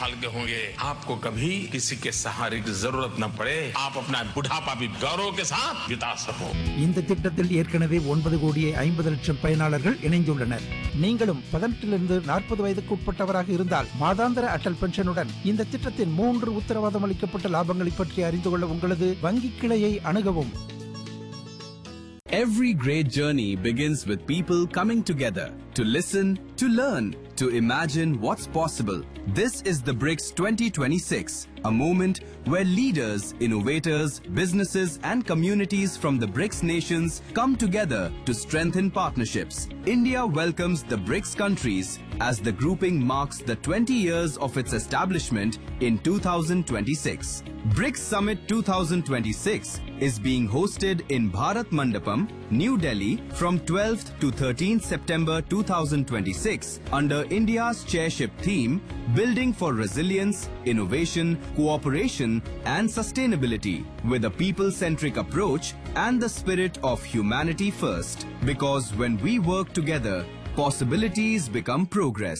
साल के होंगे आपको कभी किसी के सहारे की जरूरत न पड़े आप अपना बुढ़ापा भी गौरव के साथ बिता सको இந்த திட்டத்தில் ஏற்கனவே ஒன்பது கோடியே ஐம்பது லட்சம் பயனாளர்கள் இணைந்துள்ளனர் நீங்களும் பதினெட்டிலிருந்து நாற்பது வயதுக்கு உட்பட்டவராக இருந்தால் மாதாந்திர அடல் பென்ஷனுடன் இந்த திட்டத்தின் மூன்று உத்தரவாதம் அளிக்கப்பட்ட லாபங்களை பற்றி அறிந்து கொள்ள உங்களது வங்கி கிளையை அணுகவும் Every great journey begins with people coming together to listen, to learn, to imagine what's possible. This is the BRICS 2026, a moment where leaders, innovators, businesses, and communities from the BRICS nations come together to strengthen partnerships. India welcomes the BRICS countries as the grouping marks the 20 years of its establishment in 2026. BRICS Summit 2026 is being hosted in Bharat Mandapam, New Delhi from 12th to 13th September 2026 under India's chairship theme Building for Resilience, Innovation, Cooperation and Sustainability with a people-centric approach and the spirit of humanity first. Because when we work together, possibilities become progress.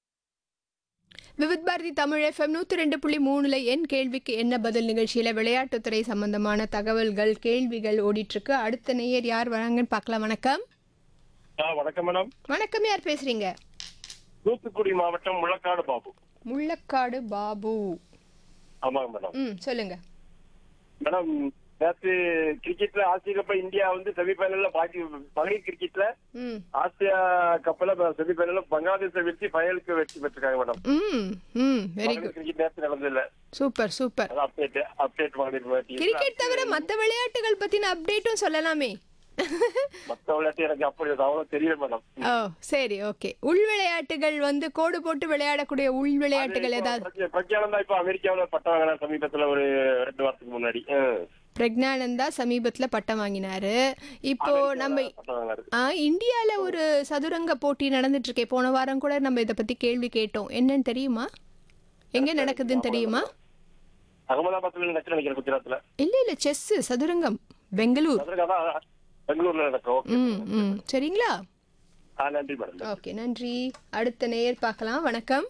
Vividh Bharati Tamil FM நூற்றி ரெண்டு புள்ளி மூணுல என் கேள்விக்கு என்ன பதில் நிகழ்ச்சியில் விளையாட்டுத்துறை சம்பந்தமான தகவல்கள் கேள்விகள் ஓடிட்டுருக்கு அடுத்த நேயர் யார் வராங்கன்னு பார்க்கலாம் வணக்கம் ஆ வணக்கம் மேடம் வணக்கம் யார் பேசுறீங்க தூத்துக்குடி மாவட்டம் முள்ளக்காடு பாபு முள்ளக்காடு பாபு ஆமாங்க மேடம் ம் சொல்லுங்க மேடம் நேற்று கிரிக்கெட்ல ஆசிய கப்ப இந்தியா வந்து செமிஃபைனல்ல பாக்கி மகளிர் கிரிக்கெட்ல ம் ஆசியா கப்பல செமிஃபைனல்ல பங்களாதேஷை வெற்றி ஃபைனலுக்கு வெற்றி பெற்றிருக்காங்க மேடம் ம் ம் வெரி மகளிர் குட் கிரிக்கெட் நேற்று நடந்ததில்ல சூப்பர் சூப்பர் அது அப்டேட் அப்டேட் மகளிர் போட்டி. கிரிக்கெட் தவிர மற்ற விளையாட்டுகள் பத்தின அப்டேட்டும் சொல்லலாமே மத்த விளையாட்டு எனக்கு அப்படி அவ்வளவு தெரியல மேடம் ஓ சரி ஓகே உள் விளையாட்டுகள் வந்து கோடு போட்டு விளையாடக்கூடிய உள் விளையாட்டுகள் ஏதாவது பிரக்யா- பிரக்யானந்தா இப்ப அமெரிக்காவுல பட்டம் வாங்கினா சமீபத்துல ஒரு ரெண்டு வாரத்துக்கு முன்னாடி ஆ. பிரக்னானந்தா சமீபத்துல பட்டம் வாங்கினாரு இப்போ நம்ம பட்டம் வாங்கினாரு ஆ இந்தியால ஒரு சதுரங்க போட்டி நடந்துட்டு இருக்கே போன வாரம் கூட நம்ம இத பத்தி கேள்வி கேட்டோம் என்னன்னு தெரியுமா எங்க நடக்குதுன்னு தெரியுமா அகமதாபாத்ல நடச்சு நினைக்கிறேன் குஜராத்ல இல்ல இல்ல செஸ் சதுரங்கம் பெங்களூர் அதற்கு அதான் பெங்களூர்ல நடக்கும் ஓகே ம் ம் சரிங்களா ஆ நன்றி மேடம் ஓகே நன்றி அடுத்த நேயர் பார்க்கலாம் வணக்கம்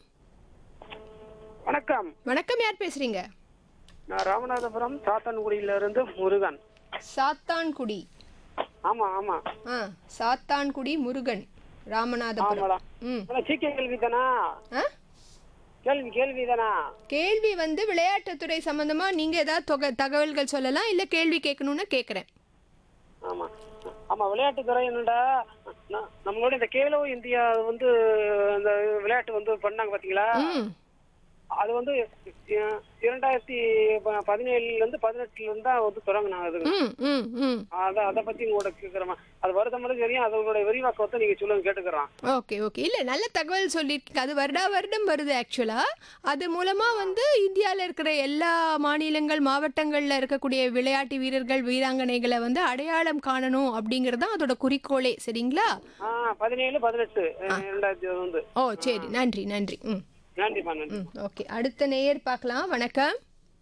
வணக்கம் வணக்கம் யார் பேசுறீங்க நான் ராமநாதபுரம் சாத்தான்குடியில இருந்து முருகன் சாத்தான்குடி ஆமா ஆமா ஆ சாத்தான்குடி முருகன் ராமநாதபுரம் ஆமாடா ம் சீக்கிய கேள்வி தானா ஆ கேள்வி கேள்வி தானா கேள்வி வந்து விளையாட்டுத்துறை சம்பந்தமா நீங்க ஏதாவது தொகை தகவல்கள் சொல்லலாம் இல்ல கேள்வி கேட்கணும்னு கேக்குறேன் ஆமா ஆமா விளையாட்டு துறை என்னடா ந- நம்மளோட இந்த கேலோ இந்தியா வந்து இந்த விளையாட்டு வந்து பண்ணாங்க பாத்தீங்களா ம் அது வந்து அஹ், இரண்டாயிரத்தி ப- பதினேழுல இருந்து பதினெட்டுல இருந்து தான் வந்து தொடங்கினாங்க அது ம் ம் ம் அத அதை பத்தி உங்களோட கேக்குறேன் அது வருதம் தெரியும் அதோட விரிவாக்கத்தை நீங்க சொல்லுங்க கேட்டுக்கிறோம் ஓகே ஓகே இல்லை நல்ல தகவல் சொல்லியிருக்கீங்க அது வருடா வருடம் வருது ஆக்சுவலாக அது மூலமாக வந்து இந்தியாவில் இருக்கிற எல்லா மாநிலங்கள் மாவட்டங்களில் இருக்கக்கூடிய விளையாட்டு வீரர்கள் வீராங்கனைகளை வந்து அடையாளம் காணணும் அப்படிங்கிறது தான் அதோட குறிக்கோளே சரிங்களா ஆஹ் பதினேழு பதினெட்டு அஹ், இரண்டாயிரத்தி வந்து ஓ சரி நன்றி நன்றி ம் நன்றிப்பா நன்றி ம் ஓகே அடுத்த நேயர் பார்க்கலாம் வணக்கம்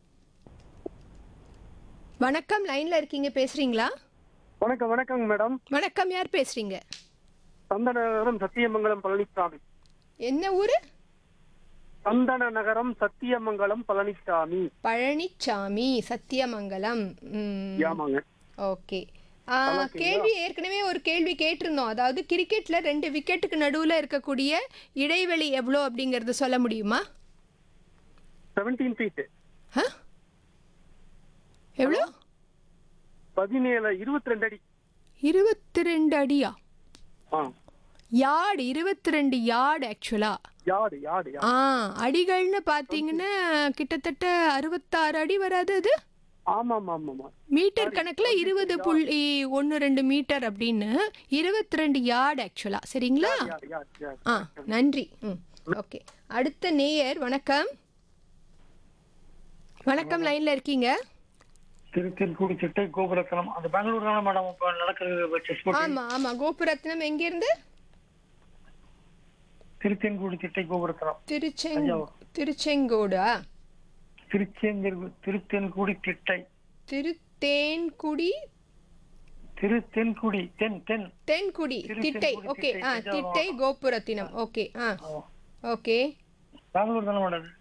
வணக்கம் லைனில் இருக்கீங்க பேசுகிறீங்களா வணக்கம் வணக்கங்க மேடம் வணக்கம் யார் பேசுகிறீங்க சந்தன நகரம் சத்தியமங்கலம் பழனிசாமி என்ன ஊர் சந்தன நகரம் சத்தியமங்கலம் பழனிசாமி பழனிச்சாமி சத்தியமங்கலம் ம் ஆமாங்க ஓகே ஆ, கேள்வி ஏற்கனவே ஒரு கேள்வி கேட்டிருந்தோம் அதாவது கிரிக்கெட்ல ரெண்டு விக்கெட்டுக்கு நடுவுல இருக்கக்கூடிய இடைவெளி எவ்வளோ அப்படிங்கறது சொல்ல முடியுமா செவன்டீன் ஃபீட் ஆ? எவ்வளோ பதினேழு இருபத்தி ரெண்டு அடி இருபத்தி ரெண்டு அடியா ஆ யார்டு இருபத்தி ரெண்டு யார்டு ஆக்சுவலா யாடு யாடு யாடு ஆ அடிகள்னு பார்த்தீங்கன்னா கிட்டத்தட்ட அறுபத்தாறு அடி வராது அது ஆமா ஆமா ஆமா ஆமா மீட்டர் கணக்குல இருபது புள்ளி ஒன்று ரெண்டு மீட்டர் அப்படின்னு இருபத்தி ரெண்டு யார்டு ஆக்சுவலா சரிங்களா யாடு யாடு யாடு ஆ நன்றி ம் ஓகே அடுத்த நேயர் வணக்கம் வணக்கம் லைன்ல இருக்கீங்க திருத்தென்கூடி சிட்டை கோபுரத்தனம் அந்த பெங்களூர் தானே மேடம் இப்போ நடக்கிறது செஸ் போட்டி ஆமா ஆமா கோபுரத்னம் எங்க இருந்து திருத்தென்கூடி சிட்டை கோபுரத்தனம் திருச்செங் திருச்செங்கோடா திருச்செங்கர் திருத்தென்குடி திட்டை திருத்தேன்குடி திருத்தென்குடி தென் தென் தென்குடி திட்டை ஓகே ஆ திட்டை கோபுரத்தினம் ஓகே ஆ ஓகே பெங்களூர் தானே மேடம்